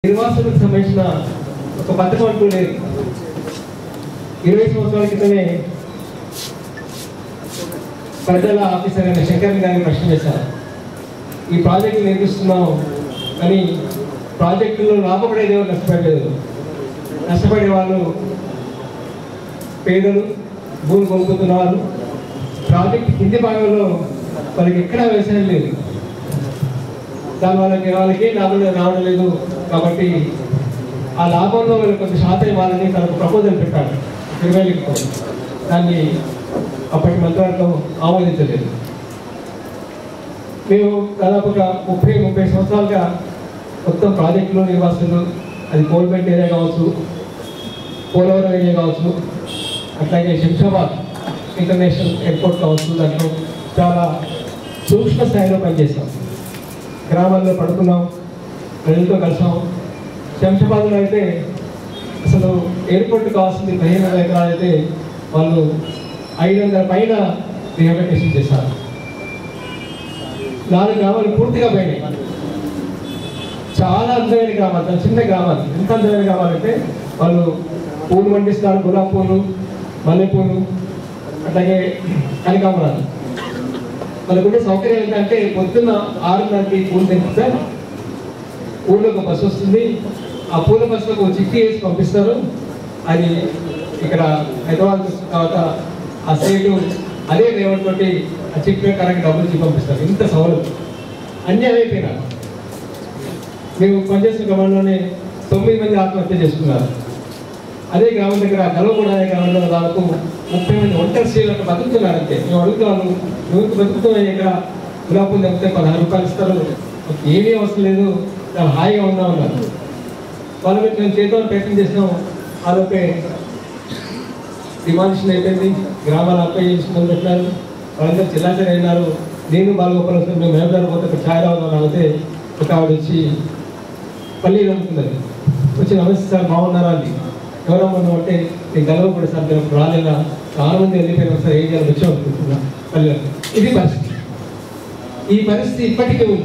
నిర్వాసులకు సంబంధించిన ఒక పథకం అంటూ లేదు ఇరవై సంవత్సరాల క్రితమే ప్రజల ఆఫీసర్ అయిన శంకర్ గారిని ప్రశ్న చేశారు ఈ ప్రాజెక్టు నిర్మిస్తున్నాం కానీ ప్రాజెక్టులో లాభపడేది ఎవరు నష్టపడలేదు నష్టపడే వాళ్ళు పేదలు భూమి కొనుక్కుతున్న వాళ్ళు ప్రాజెక్ట్ కింది భాగంలో వాళ్ళకి ఎక్కడా వ్యవసాయం లేదు దాని వాళ్ళకి వాళ్ళకి లాభం రావడం లేదు కాబట్టి ఆ లాభంలో వాళ్ళు కొంత శాతం ఇవ్వాలని తనకు ప్రపోజల్ పెట్టాడు ఇరవై లక్షలు. దాన్ని అప్పటి మంత్రివర్గం ఆమోదించలేదు మేము దాదాపు ఒక ముప్పై ముప్పై సంవత్సరాలుగా మొత్తం ప్రాజెక్టులు నివాసులు అది కోల్బెట్ ఏరియా కావచ్చు పోలవరం ఏరియా కావచ్చు అట్లాగే శంషాబాద్ ఇంటర్నేషనల్ ఎయిర్పోర్ట్ కావచ్చు దాంట్లో చాలా సూక్ష్మ స్థాయిలో పనిచేస్తాం గ్రామాల్లో పడుకున్నాం ప్రజలతో కలిసాం శంషాబాద్లో అయితే అసలు ఎయిర్పోర్ట్ కావాల్సింది పదిహేను వందల ఎకరాలు అయితే వాళ్ళు ఐదు వందల పైన రిహాబిలిటేషన్ చేశారు నాలుగు గ్రామాలు పూర్తిగా పోయినాయి చాలా అందమైన గ్రామాలు చాలా చిన్న గ్రామాలు ఎంత అందమైన గ్రామాలు అంటే వాళ్ళు పూలు పండిస్తారు గులాబీ పూలు మల్లెపూలు అట్లాగే కనకాంబరాలు మనకుండే సౌకర్యం ఏంటంటే పొద్దున్న ఆరున్నరకి పూలు తెంపుతారు ఊళ్ళో ఒక బస్సు వస్తుంది ఆ పూల బస్సులో ఒక చిట్టి వేసి పంపిస్తారు అది ఇక్కడ హైదరాబాద్ తర్వాత ఆ సైడు అదే డ్రైవర్ తోటి ఆ చిట్టి ప్రకారంగా డబ్బులు ఇచ్చి పంపిస్తారు ఇంత సౌలభ్యం అన్నీ అయిపోయినా మేము పనిచేసిన గ్రామంలోనే తొమ్మిది మంది ఆత్మహత్య చేసుకున్నారు అదే గ్రామం దగ్గర గలవగూడ అనే గ్రామంలో దాదాపు ముప్పై మంది ఒంటరి స్త్రీలకు బతుకుతున్నారు అంతే మేము అడుగుతున్నాను నువ్వు బతుకుతున్నాయి ఇక్కడ గులాబీ తెప్పితే పదహారు రూపాయలు ఇస్తారు మాకు ఏమీ అవసరం లేదు చాలా హాయిగా ఉన్నా ఉన్నారు వాళ్ళ మీద మేము చేతిలో ప్రయత్నం చేసినాం ఆలోపే డిమాలిషన్ అయిపోయింది గ్రామాలు అప్పై చేసుకుని పెట్టినారు వాళ్ళందరూ చిల్లాచరి అయినారు నేను బాలగోపాల్ వస్తే మేము మేమదారు పోతే ఒక ఛాయ్ రావాలని అడిగితే ఒక ఆవిడ వచ్చి పల్లి నమ్ముతున్నది వచ్చి నమస్తే సార్ బాగున్నారా అని ఎవరమ్మా అంటే నేను గెలవకూడదు సార్ నేను రాలేదా చాలా మంది వెళ్ళిపోయినా సార్ ఏం చేయాలి వచ్చి అనుకుంటున్నా పల్లె ఇది పరిస్థితి ఈ పరిస్థితి ఇప్పటికీ ఉంది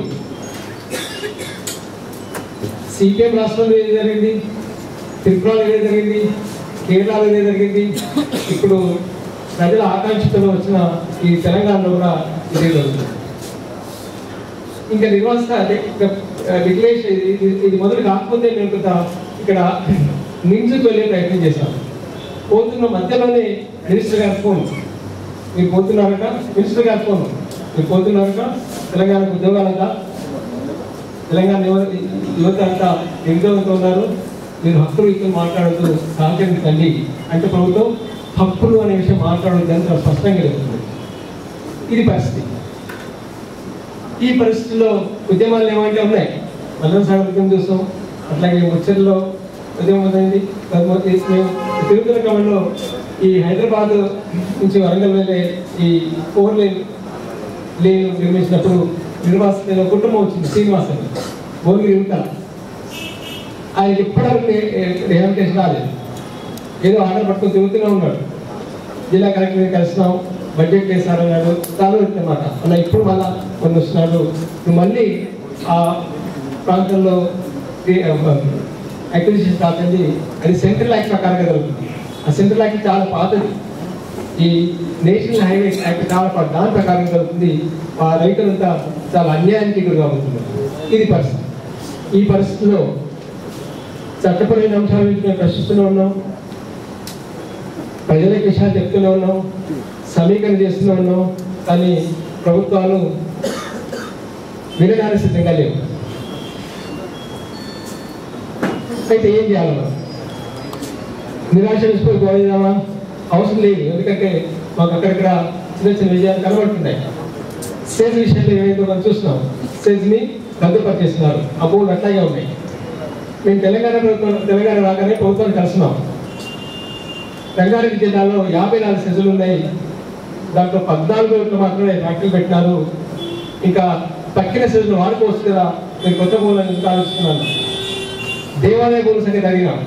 సిపిఎం రాష్ట్రంలో ఏది జరిగింది త్రిపురలో ఏది జరిగింది కేరళలో ఏది జరిగింది ఇప్పుడు ప్రజల ఆకాంక్షతో వచ్చిన ఈ తెలంగాణలో కూడా ఇదే జరుగుతుంది ఇంకా నిర్వాసిత డిక్లేషన్ ఇది ఇది మొదలు కాకపోతే మేము కొంత ఇక్కడ నించుకు వెళ్ళే ప్రయత్నం చేశాం పోతున్న మధ్యలోనే మినిస్టర్ గారి ఫోన్ మీరు పోతున్నారట మినిస్టర్ గారి ఫోన్ మీరు పోతున్నారట తెలంగాణకు ఉద్యోగాలంతా తెలంగాణ యువ- యువత అంతా నిరుద్యోగంతో ఉన్నారు మీరు హక్కులు ఇక్కడ మాట్లాడుతూ సహకరించండి అంటే ప్రభుత్వం హక్కులు అనే విషయం మాట్లాడొద్దు అని చాలా స్పష్టంగా చెప్తుంది ఇది పరిస్థితి ఈ పరిస్థితుల్లో ఉద్యమాలు ఏమంటే ఉన్నాయి మల్లన సాగర్ ఉద్యమం చూస్తాం అట్లాగే ముచ్చర్లో ఉద్యమం మొదలైంది తర్వాత ఈ- మేము తిరుగుతున్న క్రమంలో ఈ హైదరాబాద్ నుంచి వరంగల్ వెళ్ళే ఈ ఫోర్ లేన్ లేన్ నిర్మించినప్పుడు నిర్వాస కుటుంబం వచ్చింది శ్రీనివాస్ అని భోగి యువత ఆయన ఇప్పటివరకు రిహాబిటేషన్ రాలేదు ఏదో ఆర్డర్ పట్టుకొని తిరుగుతూనే ఉన్నాడు జిల్లా కలెక్టర్ కలిసినాం బడ్జెట్ చేశారన్నాడు చాలు అన్నమాట అలా ఇప్పుడు మళ్ళా కొన్ని వస్తున్నాడు నువ్వు మళ్ళీ ఆ ప్రాంతంలో అక్విజిషన్ కాదండి అది సెంట్రల్ యాక్ట్ ప్రకారంగా జరుగుతుంది ఆ సెంట్రల్ యాక్ట్ చాలా పాతది ఈ నేషనల్ హైవే యాక్ట్ చాలా పాత దాని ప్రకారం జరుగుతుంది ఆ రైతులంతా చాలా అన్యాయానికి గురి అవుతున్నారు ఇది పరిస్థితి ఈ పరిస్థితిలో చట్టపరమైన అంశాల గురించి మేము ప్రశ్నిస్తూనే ఉన్నాం ప్రజలకు విషయాలు చెప్తూనే ఉన్నాం సమీకరణ చేస్తూనే ఉన్నాం కానీ ప్రభుత్వాలు వినడానికి సిద్ధంగా లేవు అయితే ఏం చేయాలి మనం నిరాశ విసిపోయి పోయిదామా అవసరం లేదు ఎందుకంటే మాకు అక్కడక్కడ చిన్న చిన్న విజయాలు కనబడుతున్నాయి స్టేజ్ విషయంలో ఏమైందో మనం చూస్తున్నాం స్టేజ్ని రద్దుపరిచేస్తున్నారు ఆ భూములు అట్లాగే ఉన్నాయి మేము తెలంగాణ ప్రభుత్వం తెలంగాణ రాగానే ప్రభుత్వాన్ని కలిసినాం రంగారెడ్డి జిల్లాలో యాభై నాలుగు సెజులు ఉన్నాయి దాంట్లో పద్నాలుగు రోజులు మాత్రమే ఫ్యాక్టరీలు పెట్టినారు ఇంకా తక్కిన సెజులు వాడుకోవచ్చు కదా నేను కొత్త భూములను ఇంకా ఆలోచిస్తున్నాను దేవాలయ భూముల సంగతి అడిగినాం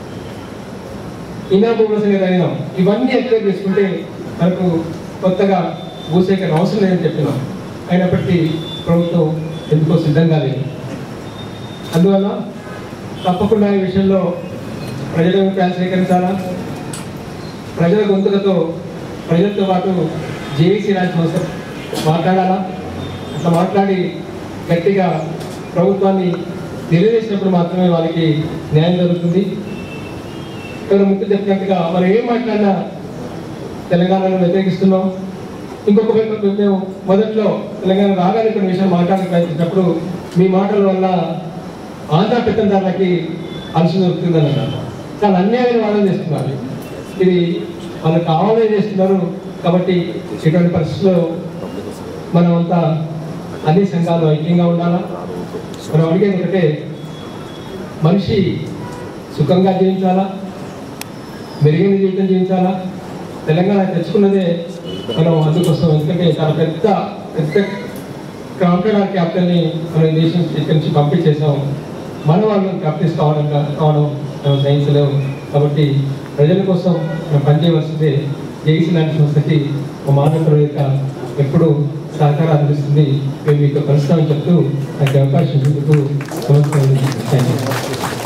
ఇనా భూముల సంగతి అడిగినాం ఇవన్నీ ఎక్స్ప్లెయిన్ చేసుకుంటే మనకు కొత్తగా భూసేకరణ అవసరం లేదని చెప్పినాం అయినప్పటికీ ప్రభుత్వం ఎందుకో సిద్ధంగా లేదు అందువల్ల తప్పకుండా ఈ విషయంలో ప్రజల అభిప్రాయాలు స్వీకరించాలా ప్రజల గొంతులతో ప్రజలతో పాటు జేఏసీ లాంటి సంస్థ మాట్లాడాలా అట్లా మాట్లాడి గట్టిగా ప్రభుత్వాన్ని తెలియజేసినప్పుడు మాత్రమే వాళ్ళకి న్యాయం జరుగుతుంది ఇక్కడ ముఖ్య చెప్పినట్టుగా మనం ఏం మాట్లాడినా తెలంగాణను వ్యతిరేకిస్తున్నాం ఇంకొక వైపు మేము మొదట్లో తెలంగాణ రాగానే కొన్ని విషయాలు మాట్లాడడానికి ప్రయత్నించినప్పుడు మీ మాటల వల్ల ఆంధ్ర పెత్తందారులకి అలసి దొరుకుతుందని అన్నారు చాలా అన్యాయమైన వాదన చేస్తున్నారు ఇది వాళ్ళు కావాలనే చేస్తున్నారు కాబట్టి ఇటువంటి పరిస్థితుల్లో మనం అంతా అన్ని సంఘాలు ఐక్యంగా ఉండాలా మనం అడిగేది ఒకటే మనిషి సుఖంగా జీవించాలా మెరుగైన జీవితం జీవించాలా తెలంగాణ తెచ్చుకున్నదే మనం అందుకోసం ఎందుకంటే చాలా పెద్ద పెద్ద కాంప్యూటర్ క్యాపిటల్ని మనం ఈ దేశం ఇక్కడి నుంచి పంపించేసాం మన వాళ్ళు క్యాపిటల్స్ కావడం కావడం మనం సహించలేము కాబట్టి ప్రజల కోసం మనం పనిచేయవలసిందే జేసీ లాంటి సంస్థకి ఒక మానవ వేదిక ఎప్పుడు సహకారం అందిస్తుంది మేము మీకు కలుస్తామని చెప్తూ నాకు ఈ అవకాశం ఇచ్చినందుకు నమస్కారం థ్యాంక్ యూ